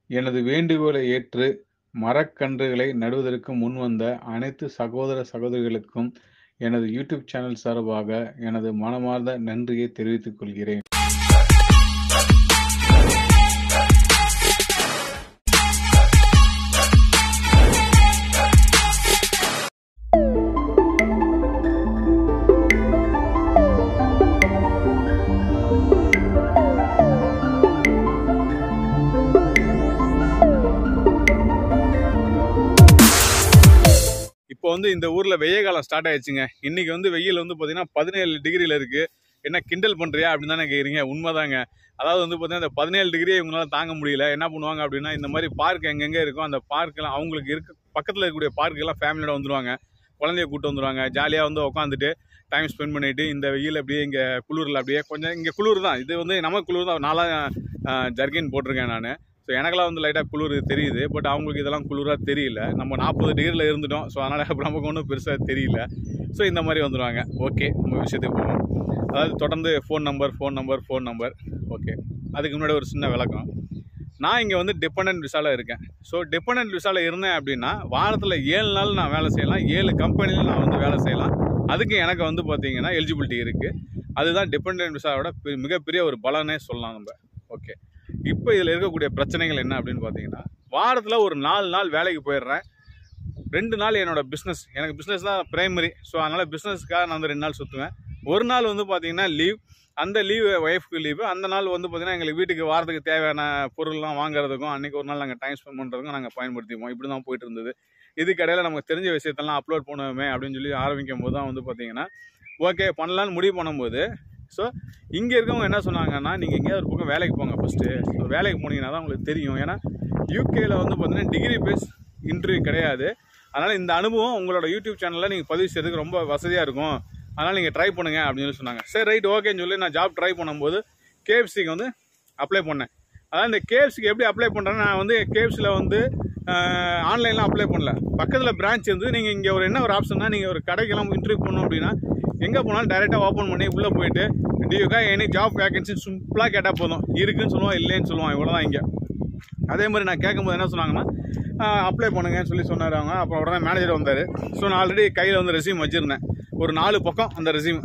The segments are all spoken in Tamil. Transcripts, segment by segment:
எனது வேண்டுகோளை ஏற்று மரக்கன்றுகளை நடுவதற்கு முன்வந்த அனைத்து சகோதர சகோதரிகளுக்கும் எனது யூடியூப் சேனல் சார்பாக எனது மனமார்ந்த நன்றியை தெரிவித்துக் கொள்கிறேன் இப்போ வந்து இந்த ஊர்ல வெய்ய காலம் ஸ்டார்ட் ஆயிடுச்சுங்க இன்னைக்கு வந்து வெயில் வந்து பாத்தீங்கன்னா பதினேழு டிகிரில இருக்கு என்ன கிண்டல் பண்றியா அப்படின்னு தானே கேக்குறீங்க உண்மைதாங்க அதாவது வந்து பார்த்தீங்கன்னா இந்த பதினேழு டிகிரியை இவங்களால தாங்க முடியல என்ன பண்ணுவாங்க அப்படின்னா இந்த மாதிரி பார்க் எங்கெங்க இருக்கும் அந்த பார்க்கெல்லாம் அவங்களுக்கு இருக்க பக்கத்தில் இருக்கக்கூடிய பார்க்கெல்லாம் ஃபேமிலியோட வந்துருவாங்க குழந்தைய கூட்டு வந்துருவாங்க ஜாலியாக வந்து உட்காந்துட்டு டைம் ஸ்பெண்ட் பண்ணிட்டு இந்த வெயில் அப்படியே இங்கே குளிரில் அப்படியே கொஞ்சம் இங்கே குளிர் தான் இது வந்து நமக்கு குளிர் தான் நாளாக ஜர்கின் போட்டிருக்கேன் நான் ஸோ எனக்கெல்லாம் வந்து லைட்டாக குளிர் தெரியுது பட் அவங்களுக்கு இதெல்லாம் குளிராக தெரியல நம்ம நாற்பது டிகிரியில் இருந்துட்டோம் ஸோ அதனால் நமக்கு ஒன்றும் பெருசாக தெரியல ஸோ இந்த மாதிரி வந்துடுவாங்க ஓகே நம்ம விஷயத்துக்கு போவோம் அதாவது தொடர்ந்து phone number phone number phone number okay அதுக்கு முன்னாடி ஒரு சின்ன விளக்கம் நான் இங்கே வந்து டிபெண்டன்ட் விசாவில் இருக்கேன் ஸோ டிபெண்டன்ட் விசாவில் இருந்தேன் அப்படின்னா வாரத்தில் ஏழு நாள் நான் வேலை செய்யலாம் ஏழு கம்பெனியில் நான் வந்து வேலை செய்யலாம் அதுக்கு எனக்கு வந்து பார்த்தீங்கன்னா எலிஜிபிலிட்டி இருக்குது அதுதான் டிபெண்டன்ட் விசாவோட பெ- மிகப்பெரிய ஒரு பலனே சொல்லலாம் நம்ம ஓகே இப்போ இதில் இருக்கக்கூடிய பிரச்சனைகள் என்ன அப்படின்னு பார்த்தீங்கன்னா வாரத்தில் ஒரு நாலு நாள் வேலைக்கு போயிடுறேன் ரெண்டு நாள் என்னோட பிஸ்னஸ் எனக்கு பிஸ்னஸ் தான் பிரைமரி ஸோ அதனால் பிஸ்னஸ்க்காக நான் வந்து ரெண்டு நாள் சுற்றுவேன் ஒரு நாள் வந்து பார்த்தீங்கன்னா லீவ் அந்த லீவ் ஒய்ஃப்க்கு லீவு அந்த நாள் வந்து பார்த்தீங்கன்னா எங்களுக்கு வீட்டுக்கு வாரத்துக்கு தேவையான பொருள்லாம் வாங்குறதுக்கும் அன்றைக்கி ஒரு நாள் நாங்கள் டைம் ஸ்பெண்ட் பண்ணுறதுக்கும் நாங்கள் பயன்படுத்திப்போம் இப்படி தான் போயிட்டு இருந்தது இதுக்கு இடையில நமக்கு தெரிஞ்ச விஷயத்தெல்லாம் அப்லோட் பண்ணுவோமே அப்படின்னு சொல்லி ஆரம்பிக்கும் போது தான் வந்து பார்த்தீங்கன்னா ஓகே பண்ணலான்னு முடிவு பண்ணும்போது ஸோ இங்கே இருக்கவங்க என்ன சொன்னாங்கன்னா நீங்கள் எங்கேயாவது ஒரு பக்கம் வேலைக்கு போங்க ஃபஸ்ட்டு வேலைக்கு போனீங்கன்னா தான் உங்களுக்கு தெரியும் ஏன்னா யூகேல வந்து பார்த்தீங்கன்னா டிகிரி பேஸ் இன்டர்வியூ கிடையாது அதனால் இந்த அனுபவம் உங்களோட யூடியூப் சேனலில் நீங்கள் பதிவு செய்யறதுக்கு ரொம்ப வசதியாக இருக்கும் அதனால் நீங்கள் ட்ரை பண்ணுங்க அப்படின்னு சொல்லி சொன்னாங்க சரி ரைட் ஓகேன்னு சொல்லி நான் ஜாப் ட்ரை பண்ணும்போது கேஎஃப்சிக்கு வந்து அப்ளை பண்ணேன் அதாவது இந்த கேஎஃப்சிக்கு எப்படி அப்ளை பண்ணுறேன்னா நான் வந்து கேஎஃப்சியில் வந்து ஆன்லைனில் அப்ளை பண்ணல பக்கத்தில் பிரான்ச் இருந்து நீங்கள் இங்கே ஒரு என்ன ஒரு ஆப்ஷன்னா நீங்கள் ஒரு கடைக்கெல்லாம் இன்டர்வியூ பண்ணணும் அப்படின்னா எங்கே போனாலும் டைரெக்டாக ஓப்பன் பண்ணி உள்ளே போயிட்டு டியூக்கா எனி ஜாப் வேகன்சி சிம்பிளாக கேட்டால் போதும் இருக்குன்னு சொல்லுவான் இல்லைன்னு சொல்லுவான் இவ்வளோதான் இங்கே அதே மாதிரி நான் கேட்கும்போது என்ன சொன்னாங்கன்னா அப்ளை பண்ணுங்கன்னு சொல்லி சொன்னார் அவங்க அப்புறம் உடனே மேனேஜர் வந்தார் ஸோ நான் ஆல்ரெடி கையில் வந்து ரெசியூம் வச்சுருந்தேன் ஒரு நாலு பக்கம் அந்த ரெசியூம்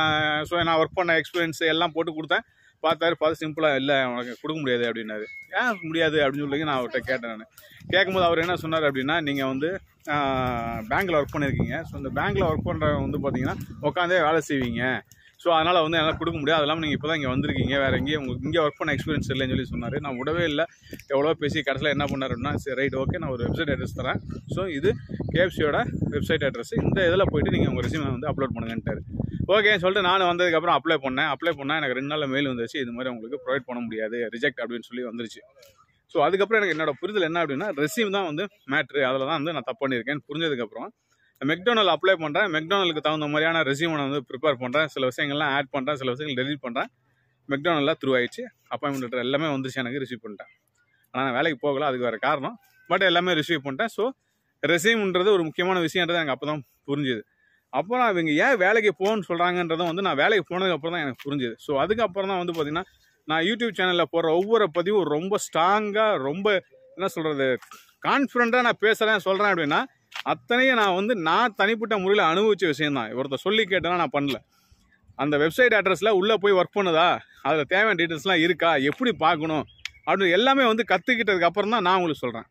ஸோ நான் ஒர்க் பண்ண எக்ஸ்பீரியன்ஸ் எல்லாம் போட்டு கொடுத்தேன் பார்த்தாரு பார்த்து சிம்பிளாக இல்லை உனக்கு கொடுக்க முடியாது அப்படின்னாரு ஏன் முடியாது அப்படின்னு சொல்லி நான் அவர்கிட்ட கேட்டேன் நான் கேட்கும்போது அவர் என்ன சொன்னார் அப்படின்னா நீங்கள் வந்து பேங்க்கில் ஒர்க் பண்ணியிருக்கீங்க ஸோ இந்த பேங்க்கில் ஒர்க் பண்ணுறவங்க வந்து பார்த்தீங்கன்னா உட்காந்தே வேலை செய்வீங்க ஸோ அதனால் வந்து என்னால் கொடுக்க முடியாது அதெல்லாம் நீங்கள் இப்போ தான் இங்கே வந்திருக்கீங்க வேறு எங்கேயும் உங்களுக்கு இங்கே ஒர்க் பண்ண எக்ஸ்பீரியன்ஸ் இல்லைன்னு சொல்லி சொன்னார் நான் விடவே இல்லை எவ்வளோ பேசி கடைசியில் என்ன பண்ணார் அப்படின்னா சரி ரைட் ஓகே நான் ஒரு வெப்சைட் அட்ரஸ் தரேன் ஸோ இது கேஎஃப்சியோட வெப்சைட் அட்ரஸ் இந்த இதில் போயிட்டு நீங்கள் உங்கள் ரெசியூமை வந்து அப்லோட் பண்ணுங்கன்ட்டார் ஓகேன்னு சொல்லிட்டு நான் வந்ததுக்கப்புறம் அப்ளை பண்ணேன் அப்ளை பண்ணால் எனக்கு ரெண்டு நாளில் மெயில் வந்துருச்சு இது மாதிரி உங்களுக்கு ப்ரொவைட் பண்ண முடியாது ரிஜெக்ட் அப்படின்னு சொல்லி வந்துருச்சு ஸோ அதுக்கப்புறம் எனக்கு என்னோட புரிதல் என்ன அப்படின்னா ரெசியூம் தான் வந்து மேட்ரு அதில் தான் வந்து நான் தப்பு பண்ணியிருக்கேன் புரிஞ்சதுக்கப்புறம் மெக்டோனல் அப்ளை பண்ணுறேன் மெக்டோனலுக்கு தகுந்த மாதிரியான ரெசியூமை நான் வந்து ப்ரிப்பேர் பண்ணுறேன் சில விஷயங்கள்லாம் ஆட் பண்ணுறேன் சில விஷயங்கள் டெலிட் பண்ணுறேன் மெக்டோனலில் த்ரூ ஆயிடுச்சு அப்பாயின்மெண்ட் லெட்டர் எல்லாமே வந்துருச்சு எனக்கு ரிசீவ் பண்ணிட்டேன் ஆனால் நான் வேலைக்கு போகல அதுக்கு வேறு காரணம் பட் எல்லாமே ரிசீவ் பண்ணிட்டேன் ஸோ ரெசியூம்ன்றது ஒரு முக்கியமான விஷயன்றது எனக்கு அப்போ தான் புரிஞ்சுது அப்புறம் அவங்க ஏன் வேலைக்கு போகணும்னு சொல்கிறாங்கன்றதும் வந்து நான் வேலைக்கு போனதுக்கப்புறம் தான் எனக்கு புரிஞ்சுது ஸோ அதுக்கப்புறம் தான் வந்து பார்த்தீங்கன்னா நான் யூடியூப் சேனலில் போடுற ஒவ்வொரு பதிவும் ரொம்ப ஸ்ட்ராங்காக ரொம்ப என்ன சொல்கிறது கான்ஃபிடண்ட்டாக நான் பேசுகிறேன் சொல்கிறேன் அப்படின்னா அத்தனையும் நான் வந்து நான் தனிப்பட்ட முறையில் அனுபவிச்ச விஷயம் தான் ஒருத்தர் சொல்லி கேட்டேன்னா நான் பண்ணல அந்த வெப்சைட் அட்ரஸில் உள்ளே போய் ஒர்க் பண்ணுதா அதில் தேவையான டீட்டெயில்ஸ்லாம் இருக்கா எப்படி பார்க்கணும் அப்படின்னு எல்லாமே வந்து கற்றுக்கிட்டதுக்கு அப்புறம் தான் நான் உங்களுக்கு சொல்கிறேன்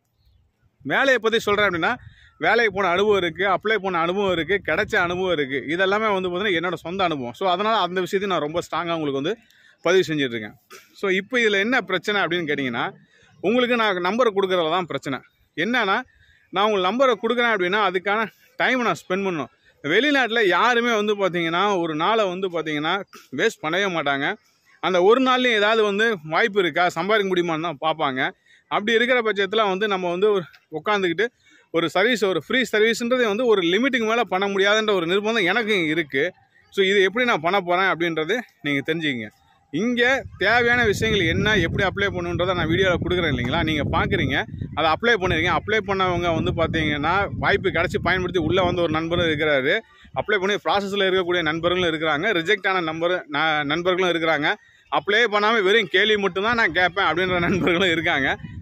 வேலையை பற்றி சொல்கிறேன் அப்படின்னா வேலைக்கு போன அனுபவம் இருக்குது அப்ளை பண்ண அனுபவம் இருக்குது கிடைச்ச அனுபவம் இருக்குது இதெல்லாமே வந்து பார்த்தீங்கன்னா என்னோட சொந்த அனுபவம் ஸோ அதனால் அந்த விஷயத்தையும் நான் ரொம்ப ஸ்ட்ராங்காக உங்களுக்கு வந்து பதிவு செஞ்சுட்ருக்கேன் ஸோ இப்போ இதில் என்ன பிரச்சனை அப்படின்னு கேட்டிங்கன்னா உங்களுக்கு நான் நம்பரை கொடுக்குறதுல தான் பிரச்சனை என்னன்னா நான் உங்களுக்கு நம்பரை கொடுக்குறேன் அப்படின்னா அதுக்கான டைம் நான் ஸ்பெண்ட் பண்ணணும் வெளிநாட்டில் யாருமே வந்து பார்த்தீங்கன்னா ஒரு நாளை வந்து பார்த்தீங்கன்னா வேஸ்ட் பண்ணவே மாட்டாங்க அந்த ஒரு நாள்லையும் ஏதாவது வந்து வாய்ப்பு இருக்கா சம்பாதிக்க முடியுமான்னு தான் பார்ப்பாங்க அப்படி இருக்கிற பட்சத்தில் வந்து நம்ம வந்து ஒரு உட்காந்துக்கிட்டு ஒரு சர்வீஸ் ஒரு ஃப்ரீ சர்வீஸ்ன்றது வந்து ஒரு லிமிட்டுக்கு மேலே பண்ண முடியாதுன்ற ஒரு நிர்பந்தம் எனக்கு இருக்குது ஸோ இது எப்படி நான் பண்ண போகிறேன் அப்படின்றது நீங்கள் தெரிஞ்சுக்கங்க இங்கே தேவையான விஷயங்கள் என்ன எப்படி அப்ளை பண்ணுன்றதை நான் வீடியோவில் கொடுக்குறேன் இல்லைங்களா நீங்கள் பார்க்குறீங்க அதை அப்ளை பண்ணிருக்கீங்க அப்ளை பண்ணவங்க வந்து பார்த்தீங்கன்னா வாய்ப்பு கிடச்சி பயன்படுத்தி உள்ளே வந்து ஒரு நண்பரும் இருக்கிறாரு அப்ளை பண்ணி ப்ராசஸில் இருக்கக்கூடிய நண்பர்களும் இருக்கிறாங்க ரிஜெக்ட் ஆன நம்பர் நண்பர்களும் இருக்கிறாங்க அப்ளை பண்ணாமல் வெறும் கேள்வி மட்டும்தான் நான் கேட்பேன் அப்படின்ற நண்பர்களும் இருக்காங்க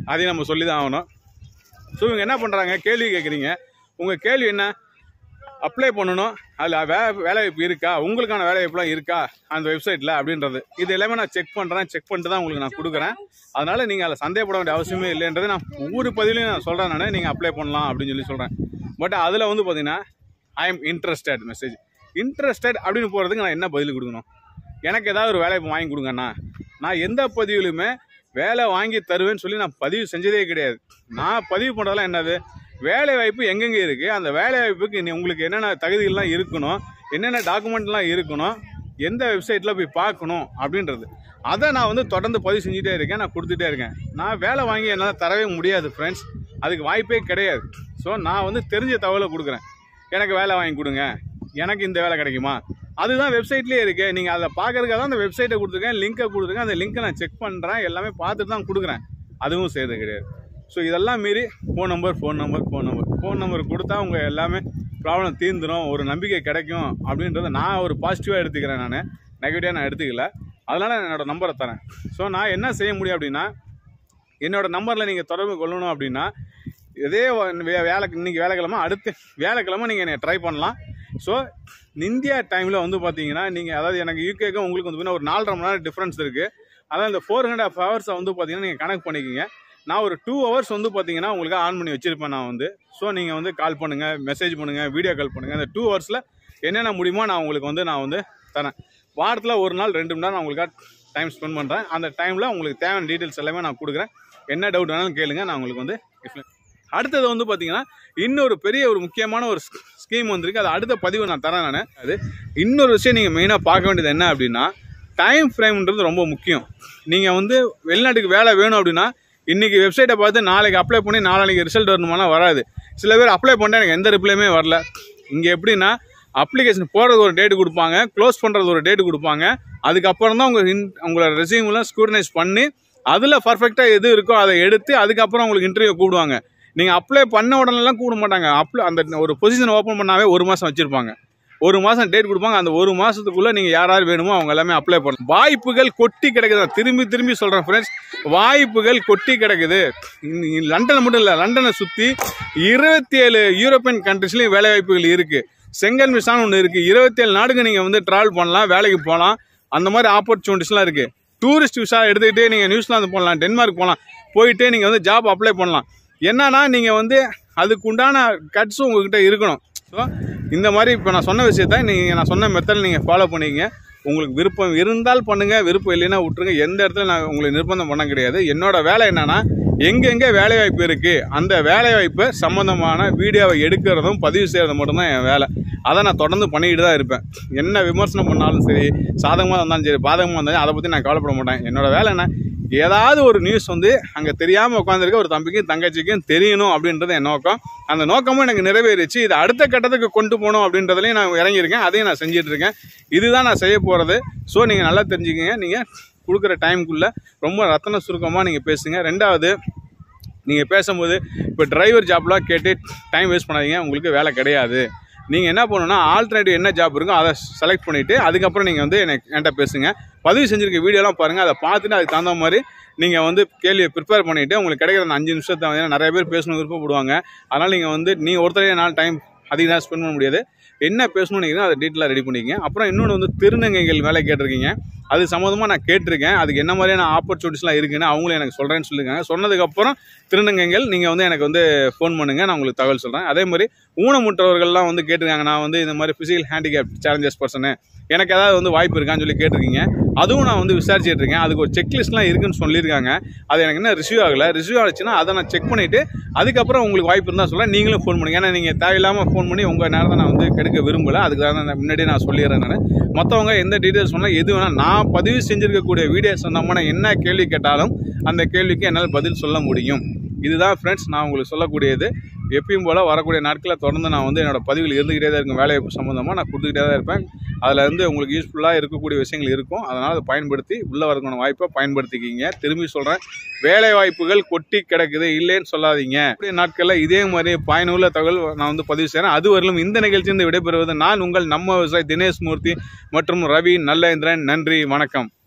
அதையும் நம்ம சொல்லி தான் ஆகணும் ஸோ இவங்க என்ன பண்ணுறாங்க கேள்வி கேட்குறீங்க உங்கள் கேள்வி என்ன அப்ளை பண்ணணும் அதில் வே வேலைவாய்ப்பு இருக்கா உங்களுக்கான வேலைவாய்ப்புலாம் இருக்கா அந்த வெப்சைட்டில் அப்படின்றது இது எல்லாமே நான் செக் பண்ணுறேன் செக் பண்ணிட்டு தான் உங்களுக்கு நான் கொடுக்குறேன் அதனால் நீங்கள் அதில் சந்தேகப்பட வேண்டிய அவசியமே இல்லைன்றது நான் ஒவ்வொரு பதிலையும் நான் சொல்கிறேன் நான் நீங்கள் அப்ளை பண்ணலாம் அப்படின்னு சொல்லி சொல்கிறேன் பட் அதில் வந்து பார்த்தீங்கன்னா I am interested message interested அப்படின்னு போகிறதுக்கு நான் என்ன பதில் கொடுக்கணும் எனக்கு ஏதாவது ஒரு வேலையை வாங்கி கொடுங்கண்ணா நான் எந்த பதிவிலுமே வேலை வாங்கி தருவேன்னு சொல்லி நான் பதிவு செஞ்சதே கிடையாது நான் பதிவு பண்ணுறதெல்லாம் என்னது வேலை வாய்ப்பு எங்கெங்கே இருக்குது அந்த வேலை வாய்ப்புக்கு நீ உங்களுக்கு என்னென்ன தகுதிகள்லாம் இருக்கணும் என்னென்ன டாக்குமெண்ட்லாம் இருக்கணும் எந்த வெப்சைட்டில் போய் பார்க்கணும் அப்படின்றது அதை நான் வந்து தொடர்ந்து பதிவு செஞ்சுட்டே இருக்கேன் நான் கொடுத்துட்டே இருக்கேன் நான் வேலை வாங்கி என்னால் தரவே முடியாது ஃப்ரெண்ட்ஸ் அதுக்கு வாய்ப்பே கிடையாது ஸோ நான் வந்து தெரிஞ்ச தகவலை கொடுக்குறேன் எனக்கு வேலை வாங்கி கொடுங்க எனக்கு இந்த வேலை கிடைக்குமா அதுதான் வெப்சைட்லேயே இருக்கு நீங்கள் அதை பார்க்கறதுக்காக தான் அந்த வெப்சைட்டை கொடுத்துருக்கேன் லிங்கை கொடுத்துருக்கேன் அந்த லிங்கை நான் செக் பண்ணுறேன் எல்லாமே பார்த்துட்டு தான் கொடுக்குறேன் அதுவும் செய்யறது கிடையாது ஸோ இதெல்லாம் மீறி phone number phone number phone number phone number கொடுத்தா உங்கள் எல்லாமே ப்ராப்ளம் தீர்ந்துடும் ஒரு நம்பிக்கை கிடைக்கும் அப்படின்றத நான் ஒரு பாசிட்டிவாக எடுத்துக்கிறேன் நான் நெகட்டிவாக நான் எடுத்துக்கல அதனால் நான் என்னோட நம்பரை தரேன் ஸோ நான் என்ன செய்ய முடியும் அப்படின்னா என்னோட நம்பரில் நீங்கள் தொடர்பு கொள்ளணும் அப்படின்னா இதே வ- வே- வேலை இன்னைக்கு வேலைக்கிழமை அடுத்து வேலைக்கிழமை நீங்கள் என்னை ட்ரை பண்ணலாம் ஸோ இந்தியா டைமில் வந்து பார்த்தீங்கன்னா நீங்கள் அதாவது எனக்கு யூகேக்கும் உங்களுக்கு வந்து பார்த்தீங்கன்னா ஒரு நாலரை மணி நேரம் டிஃப்ரென்ஸ் இருக்குது அதான் இந்த ஃபோர் ஹண்ட்ரட் ஆஃப் ஹவர்ஸை வந்து பார்த்தீங்கன்னா நீங்கள் கனெக்ட் பண்ணிக்கிங்க நான் ஒரு டூ ஹவர்ஸ் வந்து பார்த்தீங்கன்னா உங்களுக்கு ஆன் பண்ணி வச்சிருப்பேன் நான் வந்து ஸோ நீங்கள் வந்து கால் பண்ணுங்கள் மெசேஜ் பண்ணுங்கள் வீடியோ கால் பண்ணுங்கள் அந்த டூ ஹவர்ஸில் என்னென்ன முடியுமோ நான் உங்களுக்கு வந்து நான் வந்து தரேன் வாரத்தில் ஒரு நாள் ரெண்டு மணி நேரம் நான் உங்களுக்காக டைம் ஸ்பெண்ட் பண்ணுறேன் அந்த டைமில் உங்களுக்கு தேவையான டீட்டெயில்ஸ் எல்லாமே நான் கொடுக்குறேன் என்ன டவுட் வேணாலும் கேளுங்க நான் உங்களுக்கு வந்து explain- அடுத்தது வந்து பார்த்தீங்கன்னா இன்னொரு பெரிய ஒரு முக்கியமான ஒரு ஸ்கீம் வந்திருக்கு அது அடுத்த பதிவு நான் தரேன் நான் அது இன்னொரு விஷயம் நீங்கள் மெயினாக பார்க்க வேண்டியது என்ன அப்படின்னா டைம் ஃப்ரேம்ன்றது ரொம்ப முக்கியம் நீங்கள் வந்து வெளிநாட்டுக்கு வேலை வேணும் அப்படின்னா இன்னைக்கு வெப்சைட்டை பார்த்து நாளைக்கு அப்ளை பண்ணி நாளைக்கு ரிசல்ட் வரணுமானா வராது சில பேர் அப்ளை பண்ணிட்டு எனக்கு எந்த ரிப்ளையுமே வரல இங்கே எப்படின்னா அப்ளிகேஷன் போடுறது ஒரு டேட் கொடுப்பாங்க க்ளோஸ் பண்ணுறது ஒரு டேட் கொடுப்பாங்க அதுக்கப்புறம் தான் உங்கள் இன் உங்களோட ரெசியூம்லாம் ஸ்க்ரூட்டனைஸ் பண்ணி அதில் பர்ஃபெக்டாக எது இருக்கோ அதை எடுத்து அதுக்கப்புறம் உங்களுக்கு இன்டர்வியூ கூப்பிடுவாங்க நீங்கள் அப்ளை பண்ண உடனேலாம் கூப்பிட மாட்டாங்க அப்ளை அந்த ஒரு பொசிஷன் ஓப்பன் பண்ணாவே ஒரு மாதம் வச்சுருப்பாங்க ஒரு மாதம் டேட் கொடுப்பாங்க அந்த ஒரு மாதத்துக்குள்ளே நீங்கள் யார் யார் வேணுமோ அவங்க எல்லாமே அப்ளை பண்ணலாம் வாய்ப்புகள் கொட்டி கிடக்குது நான் திரும்பி திரும்பி சொல்கிறேன் ஃப்ரெண்ட்ஸ் வாய்ப்புகள் கொட்டி கிடக்குது லண்டன் மட்டும் இல்லை லண்டனை சுற்றி இருபத்தி ஏழு யூரோப்பியன் கண்ட்ரிஸ்லேயும் வேலை வாய்ப்புகள் இருக்குது செங்கல் மிஷான் ஒன்று இருக்குது இருபத்தேழு நாடுக்கு நீங்கள் வந்து ட்ராவல் பண்ணலாம் வேலைக்கு போகலாம் அந்த மாதிரி ஆப்பர்ச்சுனிட்டிஸ்லாம் இருக்குது டூரிஸ்ட் விசா எடுத்துக்கிட்டே நீங்கள் நியூசிலாந்து போகலாம் டென்மார்க் போகலாம் போயிட்டு நீங்கள் வந்து ஜாப் அப்ளை பண்ணலாம் என்னன்னா நீங்கள் வந்து அதுக்கு உண்டான கட்ஸும் உங்ககிட்ட இருக்கணும் ஸோ இந்த மாதிரி இப்போ நான் சொன்ன விஷயத்த நீங்கள் நான் சொன்ன மெத்தட் நீங்கள் ஃபாலோ பண்ணிக்கங்க உங்களுக்கு விருப்பம் இருந்தால் பண்ணுங்க விருப்பம் இல்லைன்னா விட்டுருங்க எந்த இடத்துல நான் உங்களை நிர்பந்தம் பண்ண கிடையாது என்னோட வேலை என்னன்னா எங்கெங்கே வேலை வாய்ப்பு இருக்கு அந்த வேலை வாய்ப்பு சம்பந்தமான வீடியோவை எடுக்கிறதும் பதிவு செய்யறதும் மட்டும்தான் என் வேலை அதை நான் தொடர்ந்து பண்ணிக்கிட்டு தான் இருப்பேன் என்ன விமர்சனம் பண்ணாலும் சரி சாதகமாக இருந்தாலும் சரி பாதகமாக இருந்தாலும் அதை பற்றி நான் கவலைப்பட மாட்டேன் என்னோட வேலை என்ன ஏதாவது ஒரு நியூஸ் வந்து அங்கே தெரியாமல் உட்காந்துருக்க ஒரு தம்பிக்கும் தங்கச்சிக்கும் தெரியணும் அப்படின்றது என் நோக்கம் அந்த நோக்கமும் எனக்கு நிறைவேறிச்சு இது அடுத்த கட்டத்துக்கு கொண்டு போகணும் அப்படின்றதுலையும் நான் இறங்கியிருக்கேன் அதையும் நான் செஞ்சுட்டு இருக்கேன் இதுதான் நான் செய்ய போகிறது ஸோ நீங்கள் நல்லா தெரிஞ்சுக்கங்க நீங்கள் கொடுக்குற டைமுக்குள்ளே ரொம்ப ரத்தன சுருக்கமாக நீங்கள் பேசுங்க ரெண்டாவது நீங்கள் பேசும்போது இப்போ டிரைவர் ஜாப்லாம் கேட்டு டைம் வேஸ்ட் பண்ணாதீங்க உங்களுக்கு வேலை கிடையாது நீங்கள் என்ன பண்ணணும்னா ஆல்டர்னேட்டிவ் என்ன ஜாப் இருக்கோ அதை செலக்ட் பண்ணிவிட்டு அதுக்கப்புறம் நீங்கள் வந்து எனக்கு என்கிட்ட பேசுங்க பதிவு செஞ்சிருக்க வீடியோலாம் பாருங்கள் அதை பார்த்துட்டு அதுக்கு தகுந்த மாதிரி நீங்கள் வந்து கேள்வியை ப்ரிப்பேர் பண்ணிவிட்டு உங்களுக்கு கிடைக்கிற அந்த அஞ்சு நிமிஷத்தை வந்து நிறைய பேர் பேசணும் விருப்பப்படுவாங்க அதனால் நீங்கள் வந்து நீங்கள் ஒருத்தரே என்னால் டைம் அதிகம் தான் ஸ்பெண்ட் பண்ண முடியாது என்ன பேசணும்னு நினைக்கிறீங்க அதை டீட்டெயிலாக ரெடி பண்ணிக்கங்க அப்புறம் இன்னொன்று வந்து திருநங்கைகள் வேலை கேட்டிருக்கீங்க அது சம்மந்தமாக நான் கேட்டிருக்கேன் அதுக்கு என்ன மாதிரியான ஆப்பர்ச்சுனிட்டிஸ்லாம் இருக்குன்னு அவங்களும் எனக்கு சொல்கிறேன்னு சொல்லியிருக்காங்க சொன்னதுக்கப்புறம் திருநங்கைகள் நீங்கள் வந்து எனக்கு வந்து ஃபோன் பண்ணுங்கள் நான் உங்களுக்கு தகவல் சொல்கிறேன் அதே மாதிரி ஊனமுற்றவர்கள்லாம் வந்து கேட்டிருக்காங்க நான் வந்து இந்த மாதிரி ஃபிசிக்கல் ஹேண்டிகேப் சேலஞ்சஸ் பர்சனு எனக்கு ஏதாவது வந்து வாய்ப்பு இருக்கான்னு சொல்லி கேட்டிருக்கீங்க அதுவும் நான் வந்து விசாரிச்சுட்டு இருக்கேன் அதுக்கு ஒரு செக்லிஸ்ட்லாம் இருக்குன்னு சொல்லியிருக்காங்க அது எனக்கு என்ன ரிசீவ் ஆகலை ரிசீவ் ஆச்சுன்னா அதை நான் செக் பண்ணிவிட்டு அதுக்கப்புறம் உங்களுக்கு வாய்ப்பு இருந்தால் சொல்ல நீங்களும் ஃபோன் பண்ணுங்க ஏன்னா நீங்கள் தேவையில்லாமல் ஃபோன் பண்ணி உங்கள் நேரத்தை நான் வந்து கெடுக்க விரும்பலை அதுக்கு தான் நான் முன்னாடியே நான் சொல்லிடுறேன் நான் மற்றவங்க எந்த டீட்டெயில்ஸ் சொன்னால் எது வேணால் நான் பதிவு செஞ்சிருக்கக்கூடிய வீடியோஸ் சொன்னோம்னா என்ன கேள்வி கேட்டாலும் அந்த கேள்விக்கு என்னால் பதில் சொல்ல முடியும் இதுதான் ஃப்ரெண்ட்ஸ் நான் உங்களுக்கு சொல்லக்கூடியது எப்பயும் போல் வரக்கூடிய நாட்களில் தொடர்ந்து நான் வந்து என்னோட பதிவில் இருந்துக்கிட்டே தான் இருக்கும் வேலை சம்மந்தமாக நான் கொடுத்துக்கிட்டே தான் இருப்பேன் அதில் வந்து உங்களுக்கு யூஸ்ஃபுல்லாக இருக்கக்கூடிய விஷயங்கள் இருக்கும் அதனால் அதை பயன்படுத்தி உள்ளே வரக்கூடிய வாய்ப்பை பயன்படுத்திக்கிங்க திரும்பி சொல்கிறேன் வேலை வாய்ப்புகள் கொட்டி கிடக்குது இல்லைன்னு சொல்லாதீங்க அப்படியே நாட்களில் இதே மாதிரி பயனுள்ள தகவல் நான் வந்து பதிவு செய்கிறேன் அது வரலும் இந்த நிகழ்ச்சியிலிருந்து விடைபெறுவது நான் உங்கள் நம்ம விவசாயி தினேஷ் மூர்த்தி மற்றும் ரவி நல்லேந்திரன் நன்றி வணக்கம்